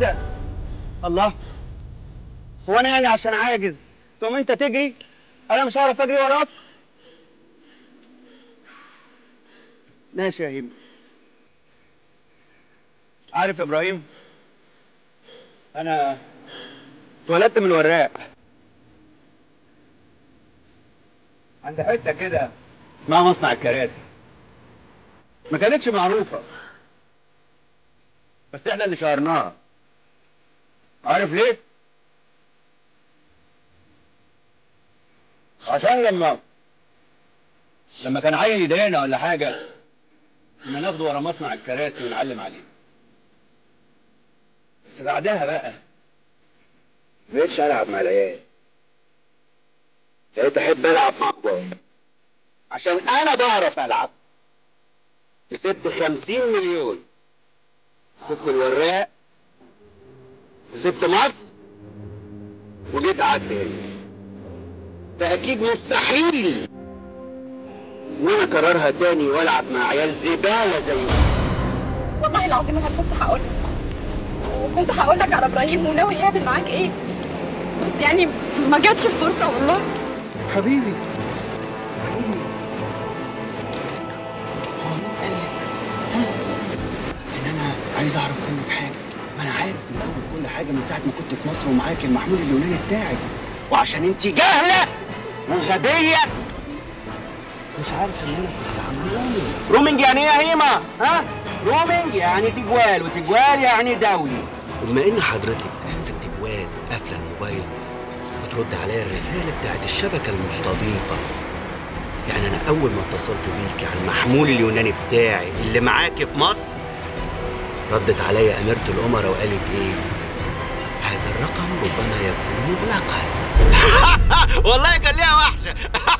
كده الله هو انا يعني عشان عاجز تقوم انت تجري انا مش هعرف اجري وراك ماشي يا هيم عارف يا ابراهيم انا اتولدت من وراق عند حته كده اسمها مصنع الكراسي ما كانتش معروفه بس احنا اللي شهرناها عارف ليه؟ عشان لما لما كان عيل يضايقنا ولا حاجه كنا ناخده ورا مصنع الكراسي ونعلم عليه بس بعدها بقى مبقتش العب مع العيال بقيت احب العب مع كبار عشان انا بعرف العب كسبت خمسين مليون كسبت الوراق كسبت مصر وجيت قعدت هنا فاكيد مستحيل ان انا اكررها تاني والعب مع عيال زباله زي دي. والله العظيم انا كنت هقول لك وكنت هقول لك على ابراهيم وناوي يعمل معاك ايه بس يعني ما جاتش الفرصه والله حبيبي حبيبي هو مين قال لك ها؟ ان انا عايز اعرف منك حاجه ما انا عارف من اول كل حاجه من ساعه ما كنت في مصر ومعاك المحمول اليوناني بتاعك وعشان انت جاهله وغبيه مش عارف ان انا كنت عامل رومينج رومينج يعني ايه يا هيما ها رومينج يعني تجوال وتجوال يعني دولي وبما ان حضرتك في التجوال قافله الموبايل بترد عليا الرساله بتاعت الشبكه المستضيفه يعني انا اول ما اتصلت بيك على المحمول اليوناني بتاعي اللي معاكي في مصر ردت عليا اميره الامراء وقالت ايه هذا الرقم ربما يكون مغلقا والله كان ليها وحشه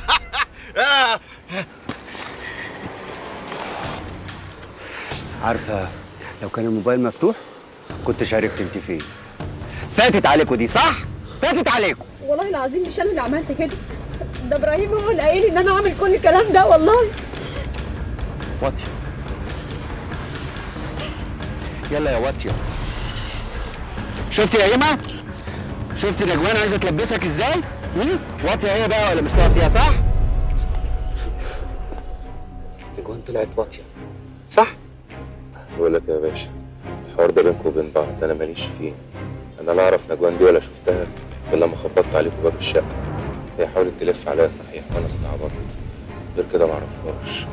عارفه لو كان الموبايل مفتوح كنتش عرفت انت فين فاتت عليكوا دي صح فاتت عليكوا والله العظيم مش انا اللي عملت كده ده ابراهيم هو اللي قايل ان انا اعمل كل الكلام ده والله واطيه يلا يا واطيه شفتي يا ايما شفتي نجوان عايزه تلبسك ازاي هم؟ واطيه هي بقى ولا مش واطيه صح نجوان طلعت واطيه صح بقول لك يا باشا الحوار ده بينكم وبين بعض انا ماليش فيه انا لا اعرف نجوان دي ولا شفتها الا لما خبطت عليكم باب الشقه هي حاولت تلف عليا صحيح وانا استعبطت غير كده ما اعرفهاش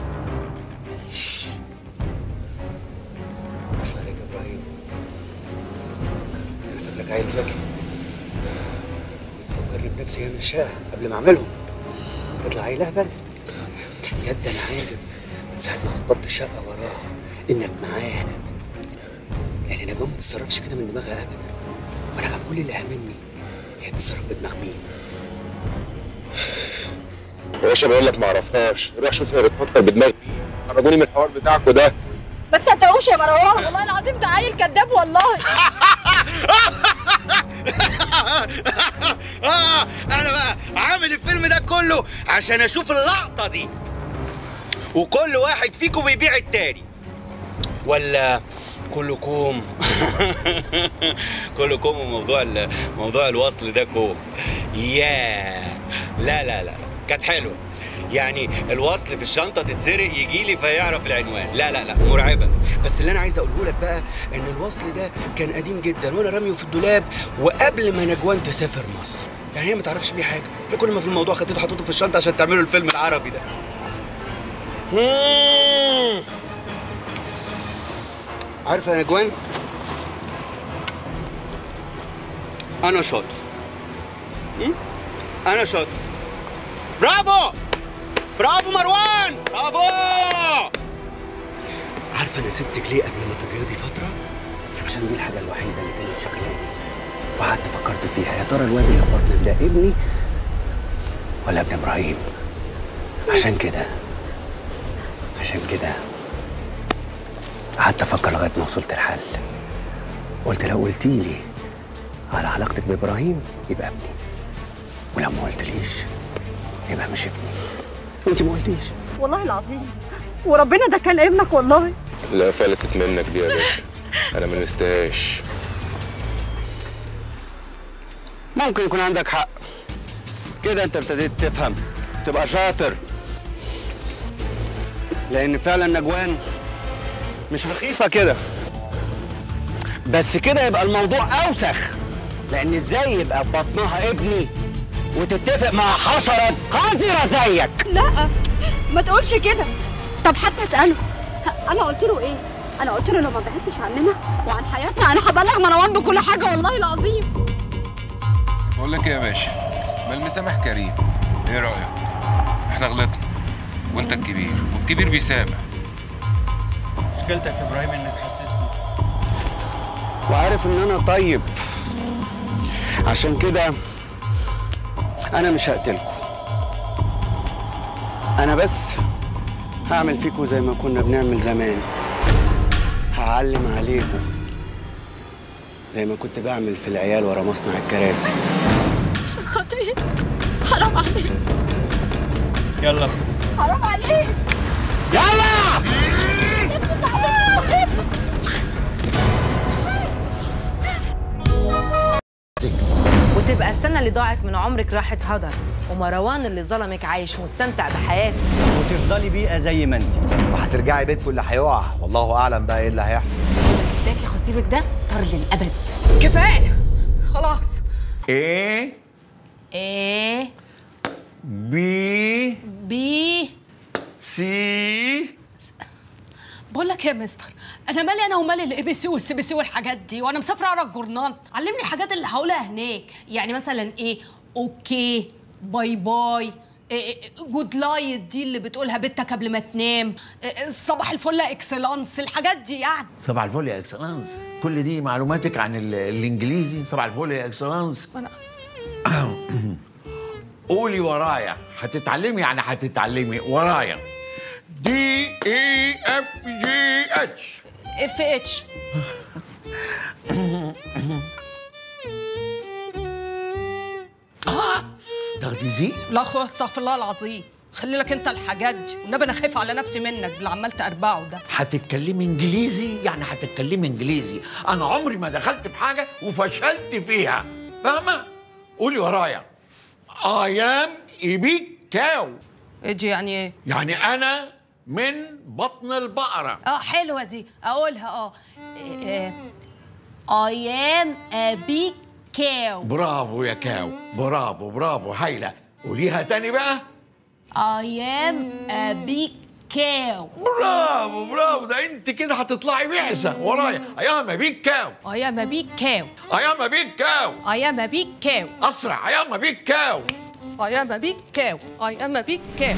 بس عليك يا ابراهيم انا فاكرك عيل ذكي فكرني بنفسي انا الشقه قبل ما اعملهم تطلع عيل اهبل يد انا عارف من ساعه ما خبطت الشقه وراها انك معاه يعني نجوى ما تتصرفش كده من دماغها ابدا وانا كان كل اللي هاممني هي تتصرف بدماغ مين يا باشا بقول لك ما اعرفهاش روح شوف هي بتفكر بدماغي خرجوني من الحوار بتاعكوا ده ما تصدقوش يا مروان والله العظيم ده عيل كذاب والله اه انا بقى عامل الفيلم ده كله عشان اشوف اللقطه دي وكل واحد فيكم بيبيع التاني ولا كلكم كلكم وموضوع ال- موضوع الوصل ده كوم يا لا لا لا كانت حلوه يعني الوصل في الشنطه تتسرق يجي لي فيعرف العنوان لا لا لا مرعبه بس اللي انا عايز اقوله لك بقى ان الوصل ده كان قديم جدا وانا راميه في الدولاب وقبل ما نجوان تسافر مصر يعني هي ما تعرفش بيه حاجه هي كل ما في الموضوع خدته حطيته في الشنطه عشان تعملوا الفيلم العربي ده مم. عارفه يا نجوان انا شاطر مم؟ انا شاطر برافو برافو مروان برافو عارفه انا سبتك ليه قبل ما تجهضي فتره عشان دي الحاجه الوحيده اللي كانت شغلاني وقعدت فكرت فيها يا ترى الواد اللي في بطنك ده ابني ولا ابن ابراهيم عشان كده عشان كده قعدت افكر لغايه ما وصلت الحل قلت لو قلتي لي على علاقتك بابراهيم يبقى ابني ولو ما قلتليش يبقى مش ابني انت ما قلتيش والله العظيم وربنا ده كان ابنك والله لا فلتت منك دي يا باشا انا ما نستهاش ممكن يكون عندك حق كده انت ابتديت تفهم تبقى شاطر لان فعلا نجوان مش رخيصه كده بس كده يبقى الموضوع اوسخ لان ازاي يبقى في بطنها ابني وتتفق مع حشره قذره زيك لا ما تقولش كده طب حتى اساله انا قلت له ايه انا قلت له لو ما بعدتش عننا وعن حياتنا انا هبلغ مروان بكل حاجه والله العظيم بقول لك ايه يا باشا ما المسامح كريم ايه رايك احنا غلطنا وانت الكبير والكبير بيسامح مشكلتك يا ابراهيم انك حسسني وعارف ان انا طيب عشان كده انا مش هقتلكوا انا بس هعمل فيكوا زي ما كنا بنعمل زمان هعلم عليكوا زي ما كنت بعمل في العيال ورا مصنع الكراسي عشان خاطري حرام عليك يلا حرام عليك يلا وتبقى السنة اللي ضاعت من عمرك راحت هدر ومروان اللي ظلمك عايش مستمتع بحياته وتفضلي بيئه زي ما انت وهترجعي بيتكم اللي هيقع والله اعلم بقى ايه اللي هيحصل اداكي خطيبك ده طار للابد كفايه خلاص ايه ايه بي بي سي بقول لك يا مستر انا مالي انا ومالي الاي بي سي والسي بي سي والحاجات دي وانا مسافره اقرا الجورنال علمني الحاجات اللي هقولها هناك يعني مثلا ايه اوكي باي باي جود لايت دي اللي بتقولها بنتك قبل ما تنام إيه، صباح الفل يا اكسلانس الحاجات دي يعني صباح الفل يا اكسلانس كل دي معلوماتك عن ال- الانجليزي صباح الفل يا اكسلانس أنا- قولي ورايا هتتعلمي يعني هتتعلمي ورايا دي اي اف جي اتش اف اتش تاخدي زي لا اخويا استغفر الله العظيم خلي لك انت الحاجات دي والنبي انا خايفه على نفسي منك باللي عمال تربعه ده هتتكلمي انجليزي يعني هتتكلمي انجليزي انا عمري ما دخلت في حاجه وفشلت فيها فاهمه قولي ورايا اي ام ايبيك كاو اجي يعني ايه يعني انا من بطن البقره اه حلوه دي اقولها اه I am a big cow برافو يا كاو برافو برافو هايله قوليها تاني بقى I am a big cow برافو برافو ده انت كده هتطلعي بعثه ورايا ايام بيك كاو I am a big cow ايام بيك كاو I am a big cow اسرع ايام بيك كاو I am a big cow I am a big cow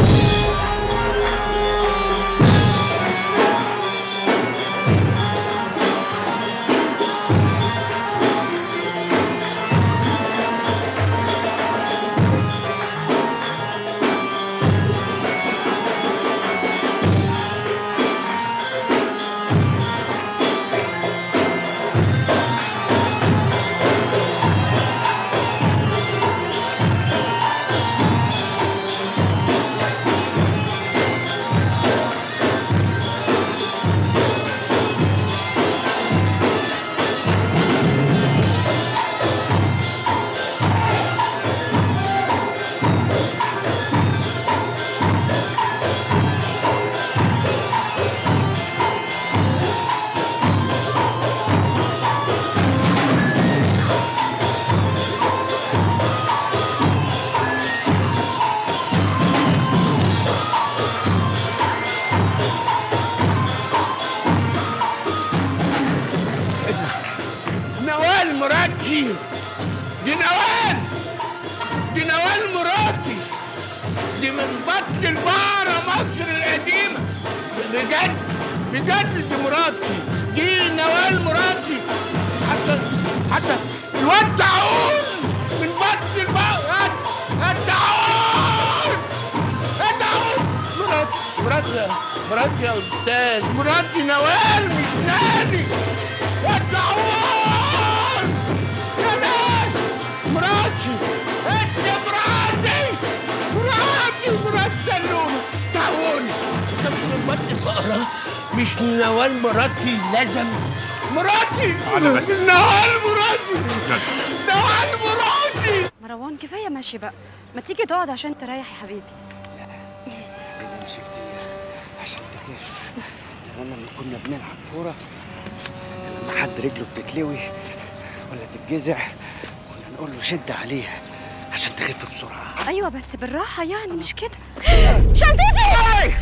نوال مراتي دي نوال دي نوال مراتي دي من بطن البقرة مصر القديمة بجد بجد دي مراتي دي نوال مراتي حتى حتى الواد تعون من بطن البقرة يا تعون يا تعون مراتي مراتي مراتي يا أستاذ مراتي نوال مش نادي يا تعون يا ناس مراتي انت مراتي مراتي مرات سلومة تعوني انت مش من بطن البقرة مش نوال مراتي لازم مراتي أنا بس. نوال مراتي نوال مراتي مروان كفايه ماشي بقى ما تيجي تقعد عشان تريح يا حبيبي خلينا نمشي كتير عشان تخف زمان لما كنا بنلعب كورة لما حد رجله بتتلوي ولا تتجزع كنا نقول له شد عليها عشان تخف بسرعة ايوه بس بالراحه يعني مش كده شنطتي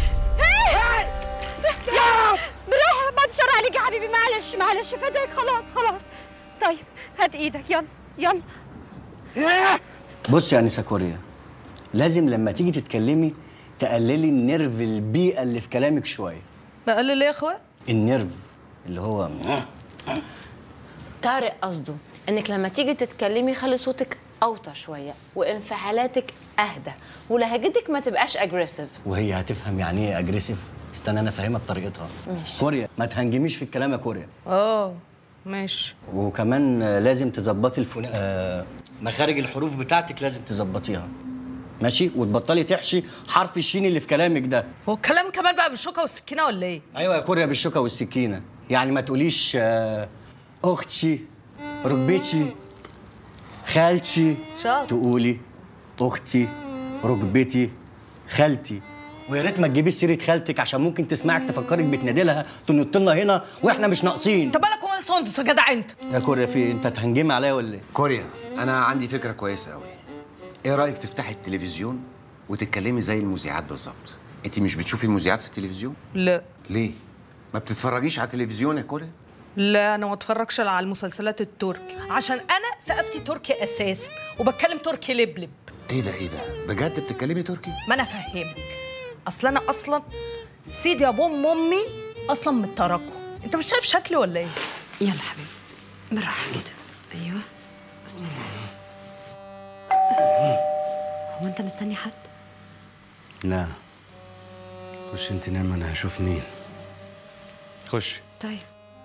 يا بالراحه بعد الشر عليك يا حبيبي معلش معلش فداك خلاص خلاص طيب هات ايدك يلا يلا بص يا انسه كوريا لازم لما تيجي تتكلمي تقللي النرف البيئة اللي في كلامك شوية بقلل ايه يا اخويا؟ النرف اللي هو طارق قصده انك لما تيجي تتكلمي خلي صوتك اوطى شويه وانفعالاتك اهدى ولهجتك ما تبقاش اجريسيف وهي هتفهم يعني ايه اجريسيف استنى انا افهمها بطريقتها ماشي. كوريا ما تهنجميش في الكلام يا كوريا اه ماشي وكمان آه، لازم تظبطي الفنا آه مخارج الحروف بتاعتك لازم تظبطيها ماشي وتبطلي تحشي حرف الشين اللي في كلامك ده هو الكلام كمان بقى بالشوكه والسكينه ولا ايه؟ ايوه يا كوريا بالشوكه والسكينه يعني ما تقوليش آه اختي ركبتي خالتي شاطر. تقولي اختي ركبتي خالتي ويا ريت ما تجيبيش سيره خالتك عشان ممكن تسمعك تفكرك بتنادي لها تنط لنا هنا واحنا مش ناقصين انت بالك ومال سندس يا جدع انت يا كوريا في انت تهنجمي عليا ولا ايه كوريا انا عندي فكره كويسه قوي ايه رايك تفتحي التلفزيون وتتكلمي زي المذيعات بالظبط انت مش بتشوفي المذيعات في التلفزيون لا ليه ما بتتفرجيش على التلفزيون يا كوريا لا انا ما اتفرجش على المسلسلات التركي عشان انا ثقافتي تركي اساسا وبتكلم تركي لبلب ايه ده ايه ده بجد بتتكلمي تركي ما انا افهمك اصل انا اصلا سيدي ابو ام امي اصلا من التراكو انت مش شايف شكلي ولا ايه يلا حبيبي بالراحة كده أيوه بسم الله هو أنت مستني حد؟ لا خش انت نام انا هشوف مين خش طيب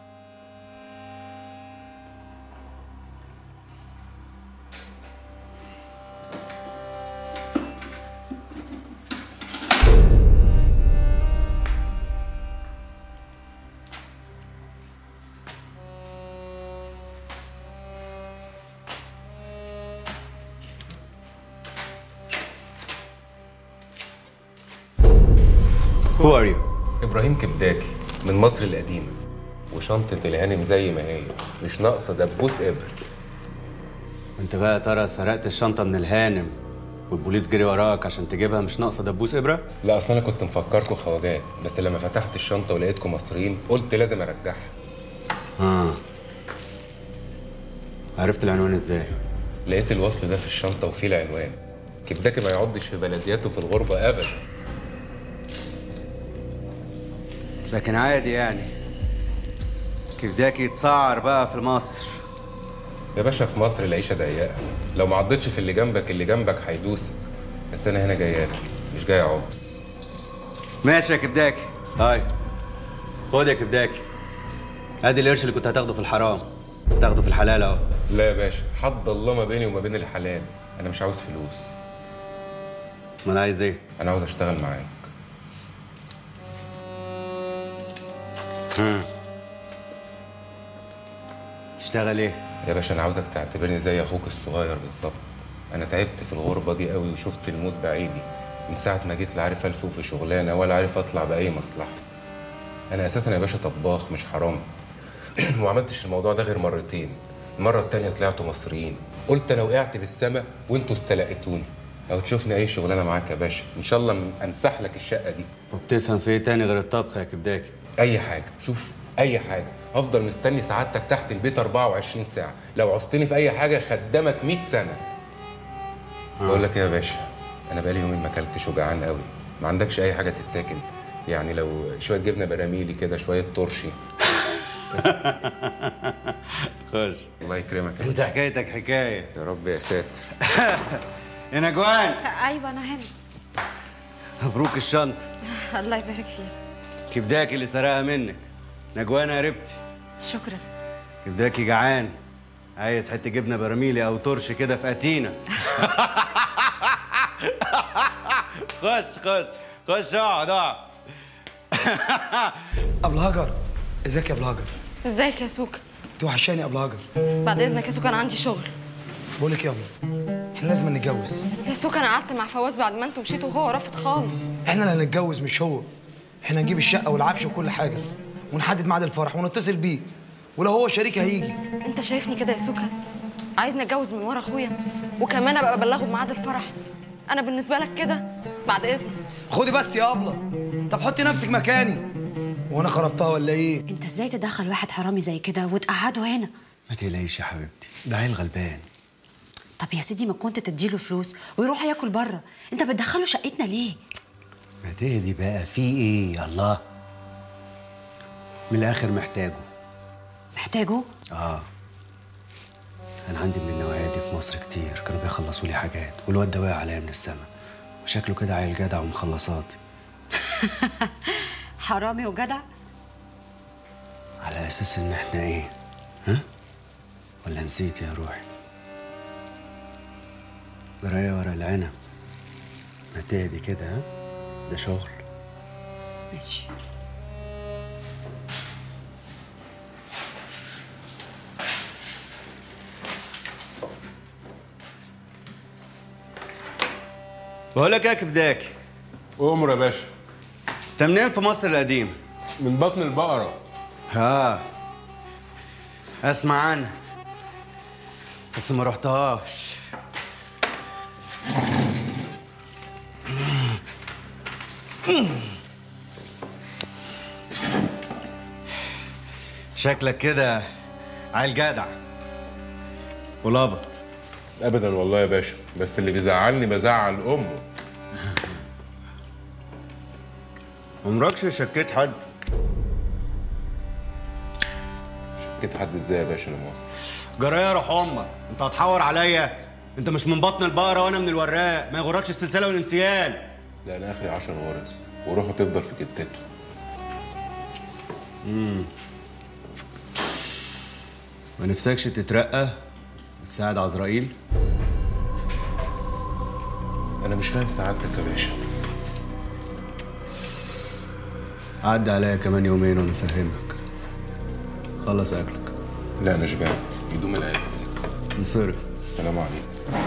Who are you? ابراهيم كبداكي من مصر القديمه وشنطه الهانم زي ما هي مش ناقصه دبوس ابر انت بقى يا ترى سرقت الشنطة من الهانم والبوليس جري وراك عشان تجيبها مش ناقصة دبوس إبرة؟ لا اصل انا كنت مفكركم خواجات بس لما فتحت الشنطه ولقيتكم مصريين قلت لازم ارجعها اه عرفت العنوان ازاي؟ لقيت الوصل ده في الشنطه وفيه العنوان كبداكي ما يعضش في بلدياته في الغربه ابدا لكن عادي يعني كبداكي يتسعر بقى في مصر يا باشا في مصر العيشه ضيقه لو ما عضتش في اللي جنبك اللي جنبك هيدوسك بس انا هنا جاي اكل مش جاي اعض ماشي يا كبداكي طيب خد يا كبداكي ادي القرش اللي كنت هتاخده في الحرام هتاخده في الحلال اهو لا يا باشا حد الله ما بيني وما بين الحلال انا مش عاوز فلوس ما انا عايز ايه؟ انا عاوز اشتغل معاك ها تشتغل ايه؟ يا باشا انا عاوزك تعتبرني زي اخوك الصغير بالظبط انا تعبت في الغربه دي قوي وشفت الموت بعيدي من ساعه ما جيت لا عارف الفوق في شغلانه ولا عارف اطلع باي مصلحه انا اساسا يا باشا طباخ مش حرام وما عملتش الموضوع ده غير مرتين المره التانية طلعتوا مصريين قلت انا وقعت بالسما وانتوا استلقيتوني لو تشوفني اي شغلانه معاك يا باشا ان شاء الله امسح لك الشقه دي وبتفهم في ايه تاني غير الطبخ يا كبداكي؟ اي حاجه شوف اي حاجه هفضل مستني سعادتك تحت البيت 24 ساعه لو عوزتني في اي حاجه خدامك 100 سنه بقول لك ايه يا باشا انا بقالي يومين ما اكلتش وجعان قوي ما عندكش اي حاجه تتاكل يعني لو شويه جبنه براميلي كده شويه ترشي خش الله يكرمك يا انت باشا حكايتك حكايه يا رب يا ساتر يا نجوان أيوه أنا هنا مبروك الشنطه الله يبارك فيك كبداكي اللي سرقها منك نجوان قربتي شكرا كبداكي جعان عايز حته جبنه براميلي او ترش كده في اتينا خش خش خش اقعد اقعد ابو الهجر ازيك يا ابو الهجر ازيك يا سوكا توحشاني يا ابو الهجر بعد اذنك يا سوكا انا عندي شغل بقول لك يابا احنا لازم نتجوز يا سوكا انا قعدت مع فواز بعد ما انتوا مشيتوا وهو رافض خالص احنا اللي هنتجوز مش هو احنا نجيب الشقه والعفش وكل حاجه ونحدد ميعاد الفرح ونتصل بيه ولو هو شريك هيجي انت شايفني كده يا سوكا عايزني اتجوز من ورا اخويا وكمان ابقى ابلغه بميعاد الفرح انا بالنسبه لك كده بعد اذنك خدي بس يا ابله طب حطي نفسك مكاني وانا خربتها ولا ايه انت ازاي تدخل واحد حرامي زي كده وتقعده هنا ما تقلقيش يا حبيبتي ده عيل غلبان طب يا سيدي ما كنت تديله فلوس ويروح ياكل بره انت بتدخله شقتنا ليه ما تهدي بقى في ايه الله من الاخر محتاجه محتاجه اه انا عندي من النوعيه دي في مصر كتير كانوا بيخلصوا لي حاجات والواد ده واقع عليا من السما وشكله كده عيل جدع ومخلصات حرامي وجدع على اساس ان احنا ايه ها ولا نسيت يا روحي جرايه ورا العنب ما تهدي كده ها ده شغل ماشي بقول لك ايه يا كبداكي امر يا باشا انت منين في مصر القديم من بطن البقره ها اسمع عنها بس ما رحتهاش شكلك كده عيل جدع ولابط ابدا والله يا باشا بس اللي بيزعلني بزعل امه عمركش شكيت حد شكيت حد ازاي يا باشا لا مؤاخذة جرايه روح امك انت هتحور عليا انت مش من بطن البقره وانا من الوراق ما يغركش السلسله والانسيال لا انا اخري 10 غرز وروحه تفضل في كتته امم ما نفسكش تترقى وتساعد عزرائيل انا مش فاهم سعادتك يا باشا عدى عليا كمان يومين وانا افهمك خلص اكلك لا انا شبعت يدوم العز انصرف سلام عليكم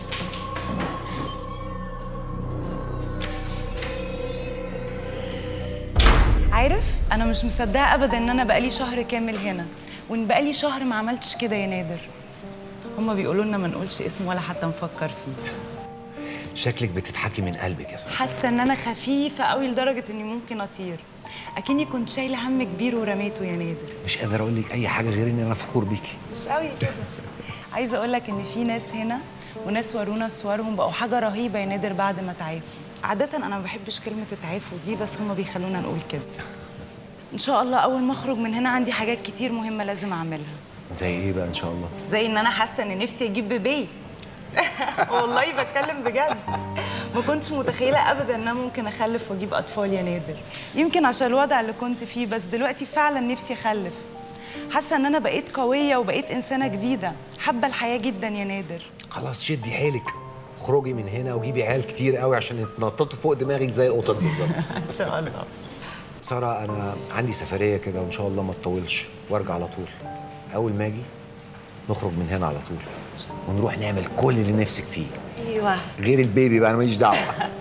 عارف انا مش مصدقه ابدا ان انا بقالي شهر كامل هنا وان بقالي شهر ما عملتش كده يا نادر هما بيقولوا لنا ما نقولش اسمه ولا حتى نفكر فيه شكلك بتضحكي من قلبك يا ساره حاسه ان انا خفيفه قوي لدرجه اني ممكن اطير اكني كنت شايله هم كبير ورميته يا نادر مش قادر اقول لك اي حاجه غير ان انا فخور بيكي مش قوي كده عايزه اقول لك ان في ناس هنا وناس ورونا صورهم بقوا حاجه رهيبه يا نادر بعد ما تعافوا عاده انا ما بحبش كلمه تعافوا دي بس هما بيخلونا نقول كده ان شاء الله اول ما اخرج من هنا عندي حاجات كتير مهمه لازم اعملها زي ايه بقى ان شاء الله زي ان انا حاسه ان نفسي اجيب بيبي والله بتكلم بجد ما كنتش متخيله ابدا ان انا ممكن اخلف واجيب اطفال يا نادر يمكن عشان الوضع اللي كنت فيه بس دلوقتي فعلا نفسي اخلف حاسه ان انا بقيت قويه وبقيت انسانه جديده حابه الحياه جدا يا نادر خلاص شدي حيلك اخرجي من هنا وجيبي عيال كتير قوي عشان يتنططوا فوق دماغك زي القطط بالظبط ان شاء الله ساره انا عندي سفريه كده وان شاء الله ما تطولش وارجع على طول اول ما اجي نخرج من هنا على طول ونروح نعمل كل اللي نفسك فيه ايوه غير البيبي بقى انا ماليش دعوه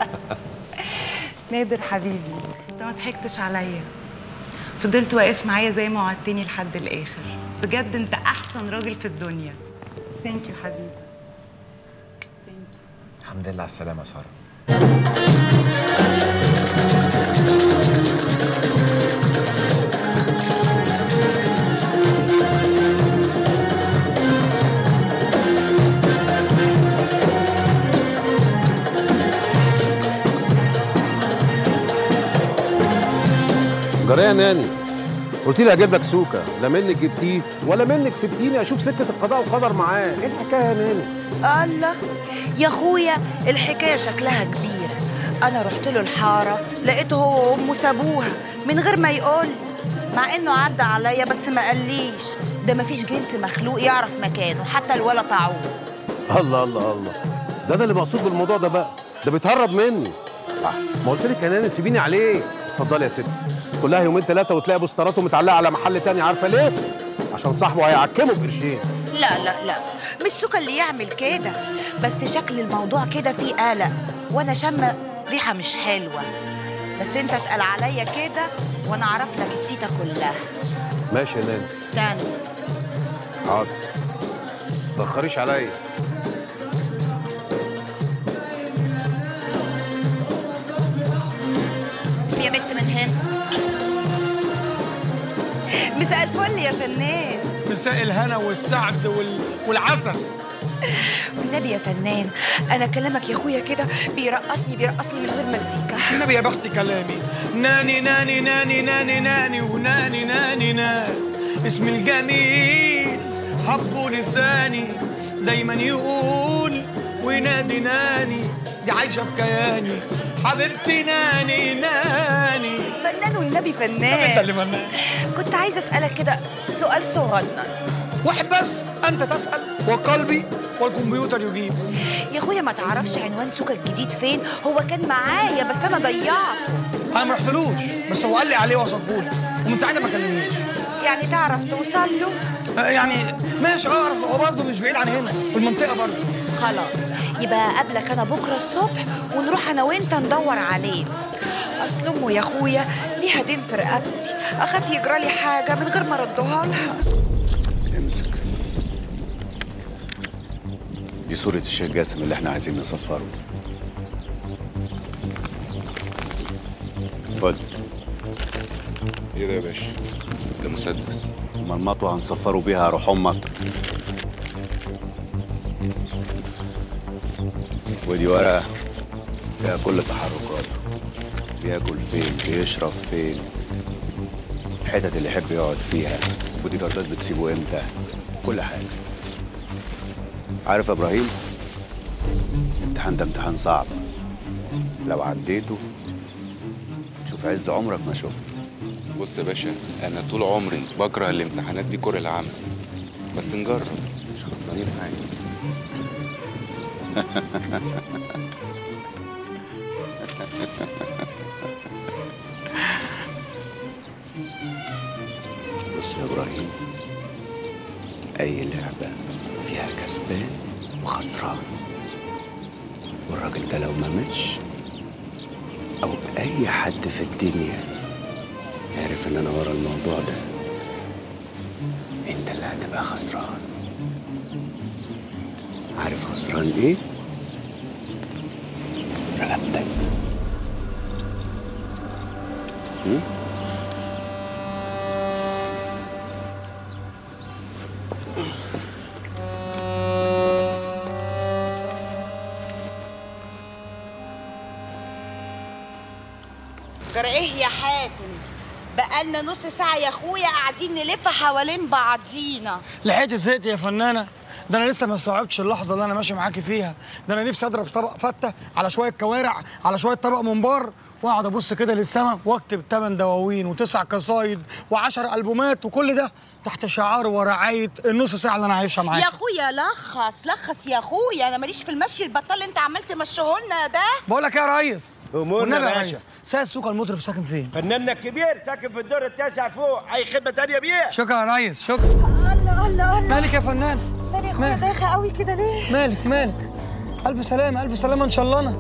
نادر حبيبي انت ما ضحكتش عليا فضلت واقف معايا زي ما وعدتني لحد الاخر بجد انت احسن راجل في الدنيا ثانك يو حبيبي الحمد لله على السلامه يا ساره جرايه ناني قلت لي هجيب لك سوكه لا منك جبتيه ولا منك سبتيني اشوف سكه القضاء والقدر معاه ايه الحكايه يا ناني الله يا اخويا الحكايه شكلها كبيره انا رحت له الحاره لقيته هو وامه سابوها من غير ما يقول مع انه عدى عليا بس ما قاليش ده مفيش جنس مخلوق يعرف مكانه حتى الولا طاعون الله الله الله ده ده اللي مقصود بالموضوع ده بقى ده بيتهرب مني ما قلت لك يا ناني سيبيني عليه اتفضلي يا ستي كلها يومين ثلاثه وتلاقي بوستراته متعلقه على محل تاني عارفه ليه عشان صاحبه هيعكمه بقرشين لا لا لا مش سكر اللي يعمل كده بس شكل الموضوع كده فيه قلق وانا شامه ريحه مش حلوه بس انت اتقل عليا كده وانا اعرف لك التيتا كلها ماشي يا ناني استنى حاضر ما تتاخريش عليا يا بنت من هنا مساء الفل يا فنان مساء الهنا والسعد وال... والعسل والنبي يا فنان انا كلامك يا اخويا كده بيرقصني بيرقصني من غير مزيكا النبي يا بختي كلامي ناني ناني ناني ناني ناني وناني ناني ناني اسم الجميل حبه لساني دايما يقول وينادي ناني دي عايشه في كياني حبيبتي ناني ناني فنان والنبي طب انت فنان اللي فنان كنت عايزه اسالك كده سؤال صغنن واحد بس انت تسال وقلبي والكمبيوتر يجيب يا اخويا ما تعرفش عنوان سوكا الجديد فين هو كان معايا بس انا ضيعته انا ما رحتلوش بس هو قال لي عليه وصفهولي ومن ساعتها ما كلمنيش يعني تعرف توصل له آه، يعني ماشي اعرف هو برضه مش بعيد عن هنا في المنطقه برضه خلاص يبقى اقابلك انا بكره الصبح ونروح انا وانت ندور عليه اصل امه يا اخويا ليها دين في رقبتي اخاف يجرى لي حاجه من غير ما ردها لها امسك دي صورة الشيخ جاسم اللي احنا عايزين نصفره خد ايه ده يا باشا ده مسدس اما المطوة هنصفره بيها روح امك ودي ورقة فيها كل تحركاته بياكل فين بيشرب فين الحتت اللي يحب يقعد فيها ودي جاردات بتسيبه امتى كل حاجة عارف يا ابراهيم الامتحان ده امتحان صعب لو عديته تشوف عز عمرك ما شفت بص يا باشا انا طول عمري بكره الامتحانات دي كره العمل بس نجرب مش خسرانين حاجه بص يا ابراهيم اي لعبه فيها كسبان وخسران والراجل ده لو ما ماتش او اي حد في الدنيا عارف ان انا ورا الموضوع ده انت اللي هتبقى خسران عارف خسران ايه رقبتك هم؟ جرى ايه يا حاتم بقالنا نص ساعة يا اخويا قاعدين نلف حوالين بعضينا لحقت زهقت يا فنانه ده انا لسه ما استوعبتش اللحظه اللي انا ماشي معاكي فيها ده انا نفسي اضرب طبق فته على شويه كوارع على شويه طبق ممبار واقعد ابص كده للسما واكتب ثمان دواوين وتسع قصايد وعشر البومات وكل ده تحت شعار ورعايه النص ساعه اللي انا عايشها معاك يا اخويا لخص لخص يا اخويا انا ماليش في المشي البطال اللي انت عمال تمشيهولنا ده بقول لك إيه يا ريس أمورنا والنبي يا باشا. ريس سيد سوكا المطرب ساكن فين فناننا الكبير ساكن في الدور التاسع فوق اي خدمه تانية بيه شكرا يا ريس شكرا الله الله الله مالك يا فنان مالي يا اخويا مالك؟ دايخه قوي كده ليه مالك مالك الف سلامه الف سلامه ان شاء الله انا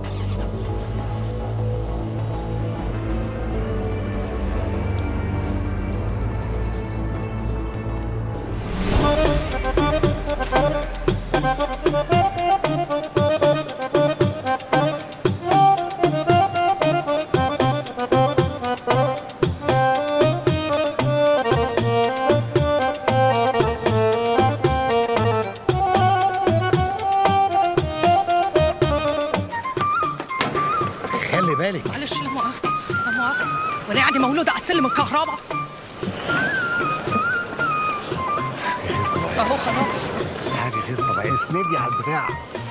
خلي بالك معلش لا مؤاخذة لا مؤاخذة وانا يعني مولودة على السلم الكهرباء اهو خلاص حاجه غير طبيعيه اسندي على البتاع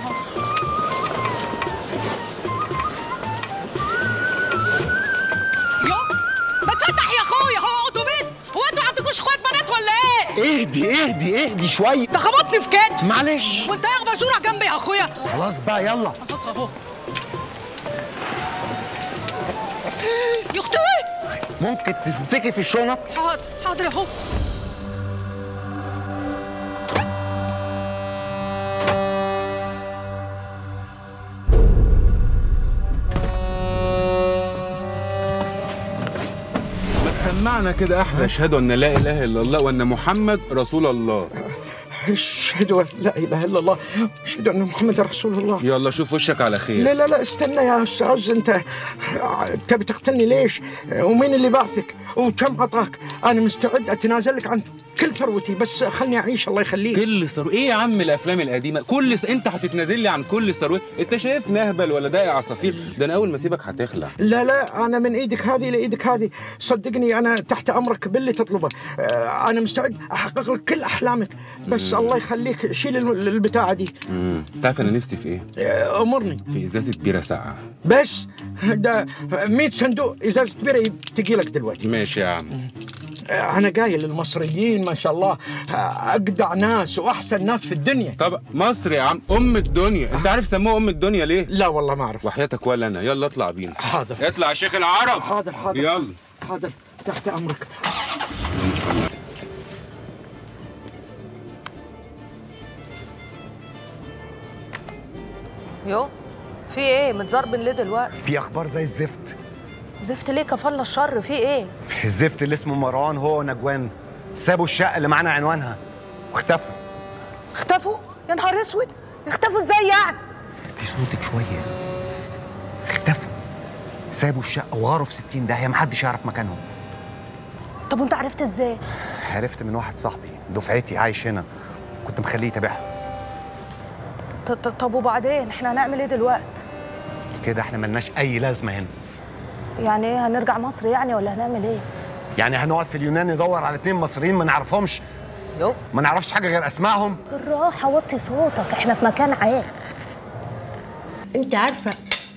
يو ما تفتح يا اخويا هو اتوبيس هو انتوا عندكوش اخوات بنات ولا ايه؟ اهدي اهدي اهدي شويه ده خبطني في كتفي معلش وانت يا بشوره جنبي يا اخويا خلاص بقى يلا خلاص اهو يا اختي ممكن تمسكي في الشنط حاضر حاضر اهو ما تسمعنا كده احلى اشهد ان لا اله الا الله وان محمد رسول الله اشهد ان لا اله الا الله اشهد ان محمد رسول الله يلا شوف وشك على خير لا لا لا استنى يا استاذ انت انت بتقتلني ليش؟ ومين اللي بعثك؟ وكم عطاك؟ انا مستعد اتنازل لك عن كل ثروتي بس خلني اعيش الله يخليك كل ثروه ايه يا عم الافلام القديمه كل س... انت هتتنازل لي عن كل ثروه انت شايف نهبل ولا داقي عصافير ده انا اول ما اسيبك هتخلع لا لا انا من ايدك هذه لايدك هذه صدقني انا تحت امرك باللي تطلبه آه، انا مستعد احقق لك كل احلامك بس الله يخليك شيل الم- البتاعه دي امم تعرف انا نفسي في ايه آه، امرني في ازازه بيره ساقعه بس ده 100 صندوق ازازه بيره تجي لك دلوقتي ماشي يا عم انا قايل للمصريين ما شاء الله اجدع ناس واحسن ناس في الدنيا طب مصر يا عم ام الدنيا انت عارف سموها ام الدنيا ليه لا والله ما اعرف وحياتك ولا انا يلا اطلع بينا حاضر اطلع يا شيخ العرب حاضر حاضر يلا حاضر تحت امرك يو في ايه متزربن ليه دلوقتي في اخبار زي الزفت زفت ليه كفلنا الشر في ايه الزفت اللي اسمه مروان هو ونجوان سابوا الشقه اللي معانا عنوانها واختفوا اختفوا يا نهار اسود اختفوا ازاي يعني في صوتك شويه اختفوا سابوا الشقه وغاروا في 60 داهيه محدش يعرف مكانهم طب وانت عرفت ازاي عرفت من واحد صاحبي دفعتي عايش هنا كنت مخليه يتابعها ط- ط- طب وبعدين احنا هنعمل ايه دلوقتي كده احنا ملناش اي لازمه هنا يعني ايه هنرجع مصر يعني ولا هنعمل ايه يعني هنقعد في اليونان ندور على اتنين مصريين ما نعرفهمش يو ما نعرفش حاجه غير اسمائهم بالراحه وطي صوتك احنا في مكان عام انت عارفه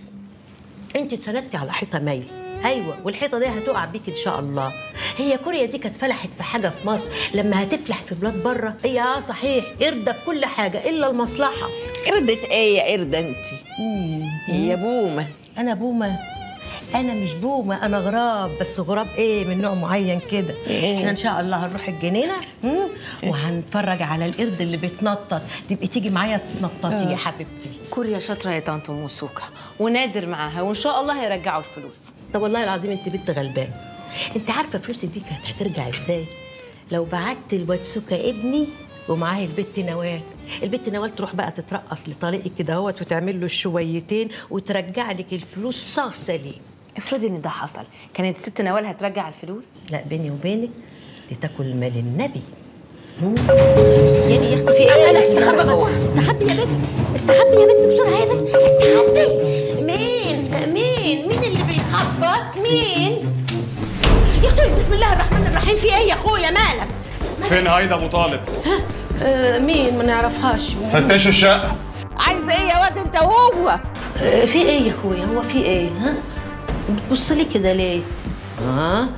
انت اتسندتي على حيطه مايل ايوه والحيطه دي هتقع بيك ان شاء الله هي كوريا دي كانت فلحت في حاجه في مصر لما هتفلح في بلاد بره هي اه صحيح قرده في كل حاجه الا المصلحه قردة ايه يا قردة انت؟ هي بومه انا بومه انا مش بومه انا غراب بس غراب ايه من نوع معين كده إيه؟ احنا ان شاء الله هنروح الجنينه مم، وهنتفرج على القرد اللي بيتنطط تبقي تيجي معايا تنططي يا حبيبتي كوريا شاطرة يا طنط موسوكا ونادر معاها وإن شاء الله هيرجعوا الفلوس طب والله العظيم انت بنت غلبان انت عارفه فلوسي دي كانت هترجع ازاي لو بعت الواتسوكا ابني ومعاه البت نوال البت نوال تروح بقى تترقص لطريقك كده اهوت وتعمل له الشويتين وترجع لك الفلوس صاغ سليم افرضي ان ده حصل كانت الست نوال هترجع الفلوس لا بيني وبينك دي تاكل مال النبي مم. يعني يا اختي في ايه أنا استخبى جوه. استخبي يا بنت استخبي يا بنت بسرعه يا بنت استخبي مين مين مين اللي بيخبط مين يا اختي بسم الله الرحمن الرحيم في ايه يا اخويا مالك فين هايدا ابو طالب آه مين ما نعرفهاش فتشوا الشقه عايزه ايه يا واد انت وهو آه في ايه يا اخويا هو في ايه ها بتبص لي كده ليه ها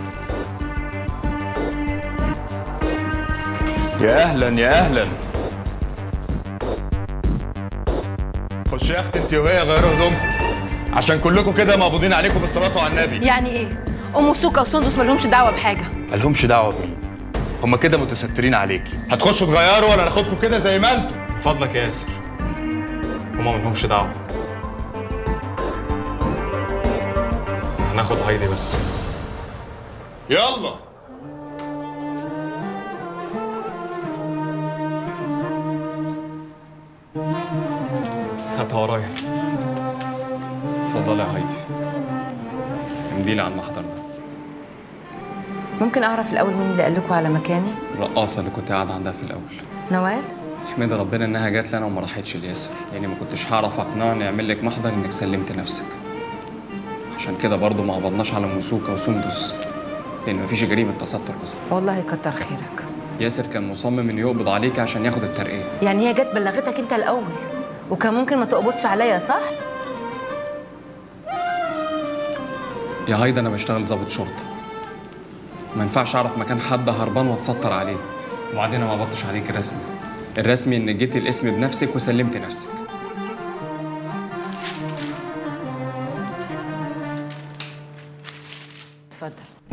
يا اهلا يا اهلا خش يا اختي انت وهي غيروا هدومكم عشان كلكم كده مقبوضين عليكم بالصلاه على النبي يعني ايه؟ ام سوكا وسندس مالهمش دعوة بحاجة مالهمش دعوه بيه هما كده متسترين عليكي هتخشوا تغيروا ولا ناخدكم كده زي ما انتوا من فضلك يا ياسر هما ملهمش دعوة هناخد هايدي بس يلا هاتها ورايا اتفضلي يا هايدي امديلي على المحضر ده ممكن أعرف الأول مين اللي قال لكم على مكاني؟ الرقاصة اللي كنت قاعد عندها في الأول نوال؟ احمد ربنا إنها جات لي أنا وما راحتش لياسر لأني ما كنتش هعرف أقنعه إني أعمل لك محضر إنك سلمت نفسك عشان كده برضه ما قبضناش على موسوكا وسندس لأن مفيش جريمة تستر أصلا والله كتر خيرك ياسر كان مصمم إنه يقبض عليك عشان ياخد الترقية يعني هي جت بلغتك أنت الأول وكان ممكن ما تقبضش عليا صح؟ يا هايدا انا بشتغل ضابط شرطه ما ينفعش اعرف مكان حد هربان واتستر عليه وبعدين أنا ما قبضتش عليك الرسمي الرسمي انك جيتي الاسم بنفسك وسلمت نفسك اتفضل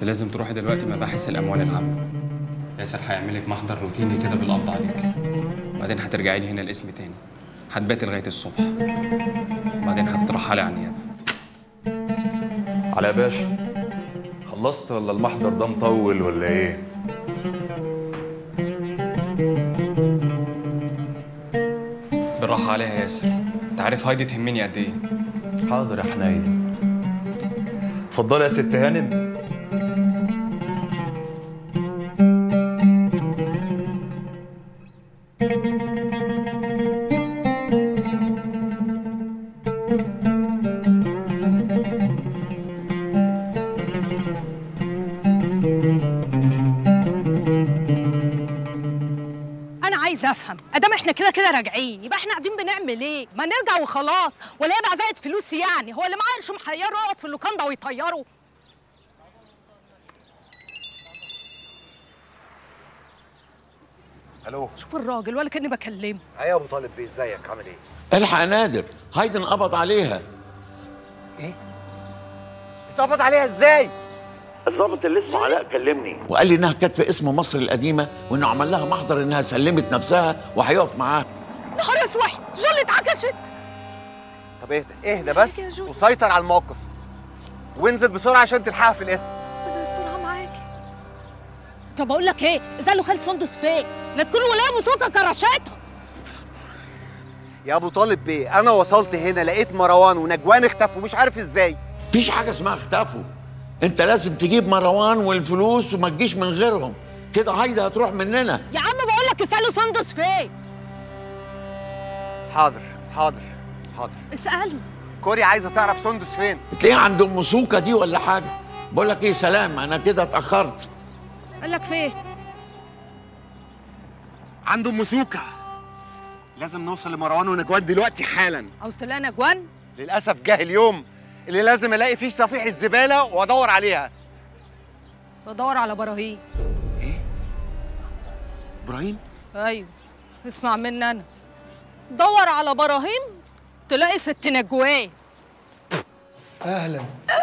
لازم تروحي دلوقتي مباحث الاموال العامه ياسر هيعمل لك محضر روتيني كده بالقبض عليك بعدين هترجعي لي هنا الاسم تاني هتباتي لغايه الصبح بعدين هتترحلي على النيابه على يا باشا خلصت ولا المحضر ده مطول ولا ايه بالراحه عليها يا ياسر انت عارف هايدي تهمني قد ايه حاضر يا حنين اتفضلي يا ست هانم انا عايزه افهم ادام احنا كده كده راجعين يبقى احنا قاعدين بنعمل ايه ما نرجع وخلاص ولا هي بقى زائد فلوس يعني هو اللي معاه قرش محيره يقعد في اللوكاندا ويطيره الو شوف الراجل ولا كاني بكلمه ايه يا ابو طالب بيه ازيك عامل ايه الحق يا نادر هايدي انقبض عليها اتقبض عليها ازاي الضابط اللي اسمه علاء كلمني وقال لي انها كانت في اسم مصر القديمه وانه عمل لها محضر انها سلمت نفسها وهيقف معاها نهار اسود جولة اتعكشت طب اهدى اهدى بس وسيطر على الموقف وانزل بسرعه عشان تلحقها في الاسم ربنا يسترها معاكي طب اقول لك ايه اساله خالد سندس فين لا تكون ولايه موسيقى كرشتها يا ابو طالب بيه انا وصلت هنا لقيت مروان ونجوان اختفوا مش عارف ازاي مفيش حاجه اسمها اختفوا انت لازم تجيب مروان والفلوس وما تجيش من غيرهم كده هايدي هتروح مننا يا عم بقول لك اساله سندس فين حاضر حاضر حاضر اساله كوري عايزه تعرف سندس فين تلاقيها عند ام سوكه دي ولا حاجه بقول لك ايه سلام انا كده اتاخرت قال لك فين عنده ام سوكه لازم نوصل لمروان ونجوان دلوقتي حالا عاوز تلاقي نجوان للاسف جه اليوم اللي لازم الاقي فيه صفيح الزباله وادور عليها بدور على براهين ابراهيم ايوه اسمع مني انا دور على براهين تلاقي ست نجوان اهلا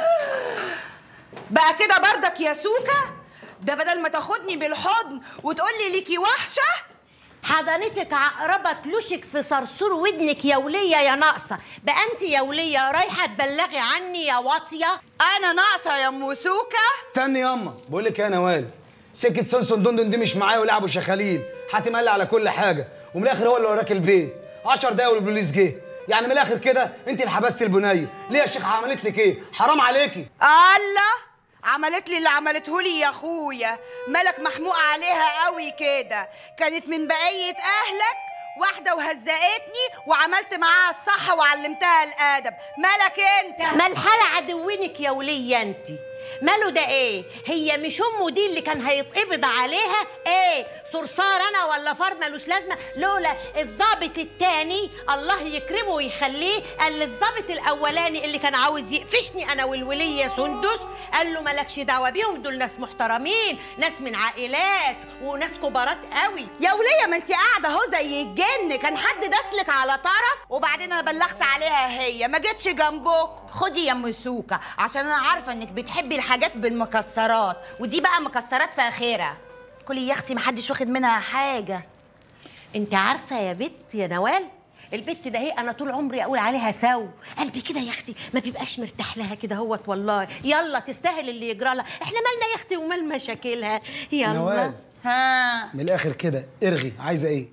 بقى كده بردك يا سوكا ده بدل ما تاخدني بالحضن وتقول لي ليكي وحشه حضنتك عقربة فلوسك في صرصور ودنك يا ولية يا ناقصة بقى انت يا ولية رايحة تبلغي عني يا واطية انا ناقصة يا ام سوكا استني ياما بقول لك إيه يا نوال سكه سونسون دندن دي مش معايا ولعبوا شخاليل حاتم قال لي على كل حاجه ومن الاخر هو اللي وراك البيت 10 دقايق والبوليس جه يعني من الاخر كده انت اللي حبستي البنيه ليه يا شيخ عملت لك ايه حرام عليكي الله عملت لي اللي عملته لي يا اخويا مالك محموق عليها قوي كده كانت من بقيه اهلك واحده وهزقتني وعملت معاها الصح وعلمتها الادب مالك انت ما الحالة عدوينك يا ولية انت ماله ده ايه هي مش امه دي اللي كان هيتقبض عليها ايه صرصار انا ولا فار ملوش لازمه لولا الضابط التاني الله يكرمه ويخليه قال للضابط الاولاني اللي كان عاوز يقفشني انا والوليه سندس قال له مالكش دعوه بيهم دول ناس محترمين ناس من عائلات وناس كبارات قوي يا ولية ما انت قاعده اهو زي الجن كان حد داسلك على طرف وبعدين انا بلغت عليها هي ما جتش جنبك خدي يا ام سوكه عشان انا عارفه انك بتحبي الحاجات بالمكسرات ودي بقى مكسرات فاخره كلي يا اختي محدش واخد منها حاجه انت عارفه يا بت يا نوال البت ده هي انا طول عمري اقول عليها سو قلبي كده يا اختي ما بيبقاش مرتاح لها كده هوت والله يلا تستاهل اللي يجرى لها احنا مالنا يا اختي ومال مشاكلها يلا نوال. ها من الاخر كده ارغي عايزه ايه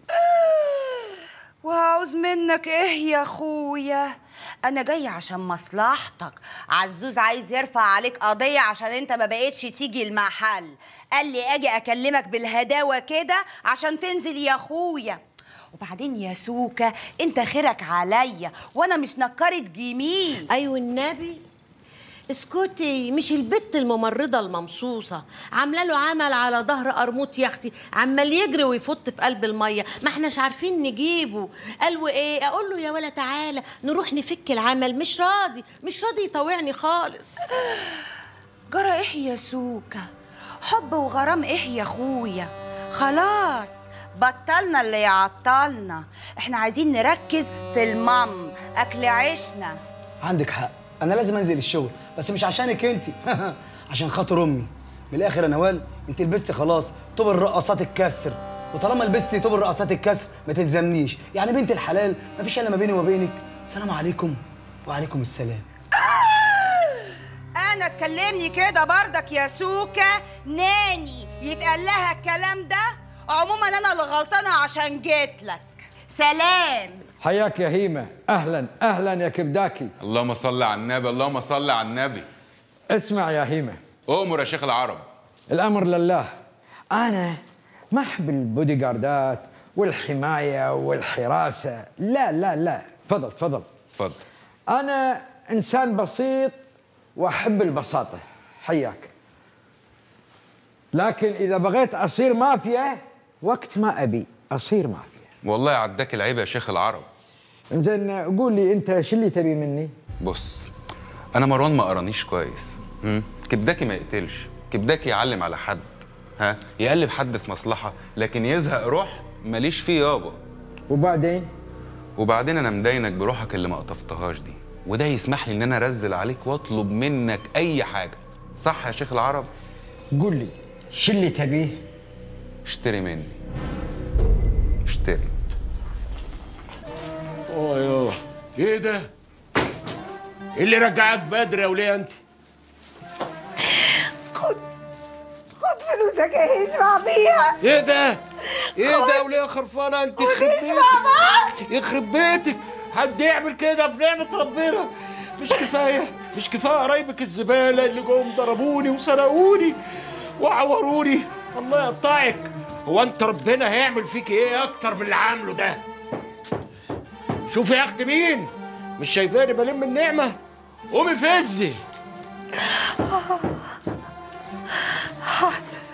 وعاوز منك ايه يا اخويا انا جاي عشان مصلحتك عزوز عايز يرفع عليك قضيه عشان انت ما بقيتش تيجي المحل قال لي اجي اكلمك بالهداوه كده عشان تنزل يا اخويا وبعدين يا سوكا انت خيرك عليا وانا مش نكرة جميل ايوه النبي اسكتي مش البت الممرضة الممصوصة عاملة له عمل على ظهر قرموط يا اختي عمال يجري ويفط في قلب المية ما احناش عارفين نجيبه قال ايه اقول له يا ولا تعالى نروح نفك العمل مش راضي مش راضي يطوعني خالص جرى ايه يا سوكا حب وغرام ايه يا اخويا خلاص بطلنا اللي يعطلنا احنا عايزين نركز في المام اكل عيشنا عندك حق انا لازم انزل الشغل بس مش عشانك انت عشان خاطر امي من الاخر يا نوال انت لبستي خلاص طوب الرقصات الكسر وطالما لبستي طوب الرقصات الكسر ما تلزمنيش يعني بنت الحلال ما فيش الا ما بيني وبينك سلام عليكم وعليكم السلام انا تكلمني كده برضك يا سوكا ناني يتقال لها الكلام ده عموما انا اللي غلطانه عشان جيت لك سلام حياك يا هيمة أهلا أهلا يا كبداكي اللهم صل على النبي اللهم صل على النبي اسمع يا هيمة أؤمر يا شيخ العرب الأمر لله أنا ما أحب البودي جاردات والحماية والحراسة لا لا لا تفضل تفضل اتفضل أنا إنسان بسيط وأحب البساطة حياك لكن إذا بغيت أصير مافيا وقت ما أبي أصير مافيا والله عداك العيب يا شيخ العرب إنزين قول لي أنت شو اللي تبي مني؟ بص انا مروان ما قرانيش كويس مم؟ كبداكي ما يقتلش كبداكي يعلم على حد ها يقلب حد في مصلحه لكن يزهق روح ماليش فيه يابا وبعدين وبعدين انا مداينك بروحك اللي ما قطفتهاش دي وده يسمح لي ان انا انزل عليك واطلب منك اي حاجه صح يا شيخ العرب قول لي شو اللي تبيه؟ اشتري مني اشتري اه يا ايه ده؟ ايه اللي رجعك بدري يا وليه انت؟ خد فلوسك ايه اشبع بيها ايه ده؟ ايه ده يا وليه خرفانه انت خد يخرب اشبع بيتك بقى يخرب بيتك حد يعمل كده في نعمه ربنا مش كفايه مش كفايه قرايبك الزباله اللي جم ضربوني وسرقوني وعوروني الله يقطعك هو انت ربنا هيعمل فيك ايه اكتر من اللي عامله ده شوفي يا اخت مين مش شايفاني بلم النعمه قومي فزي حاضر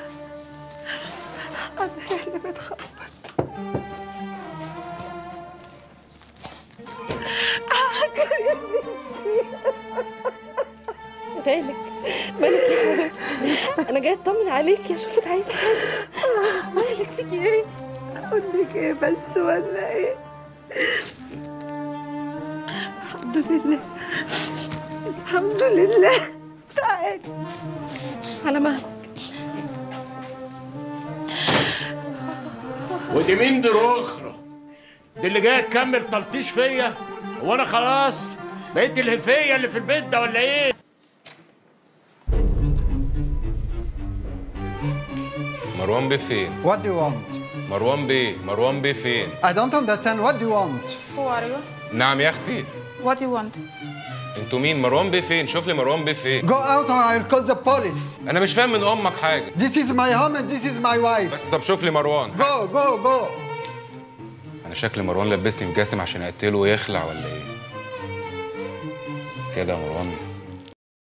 انا هي اللي بتخبط حاجة يا بنتي مالك مالك يا حبيبتي انا جايه اطمن عليكي اشوفك عايزه حاجه مالك فيكي ايه اقول لك ايه بس ولا ايه الحمد لله الحمد لله تعالي على مهلك ودي مين دي اخرى دي اللي جايه تكمل تلطيش فيا هو انا خلاص بقيت الهفيه اللي في البيت ده ولا ايه مروان بيه فين What do you want? مروان بيه مروان بيه فين I don't understand. What do you want? Who are you? نعم يا اختي What do you want? انتوا مين مروان بيه فين شوف لي مروان بيه فين Go out or I'll call the police. انا مش فاهم من امك حاجه This is my home and this is my wife. طب شوف لي مروان Go, go, go. انا شكل مروان لبسني في جاسم عشان اقتله ويخلع ولا ايه كده يا مروان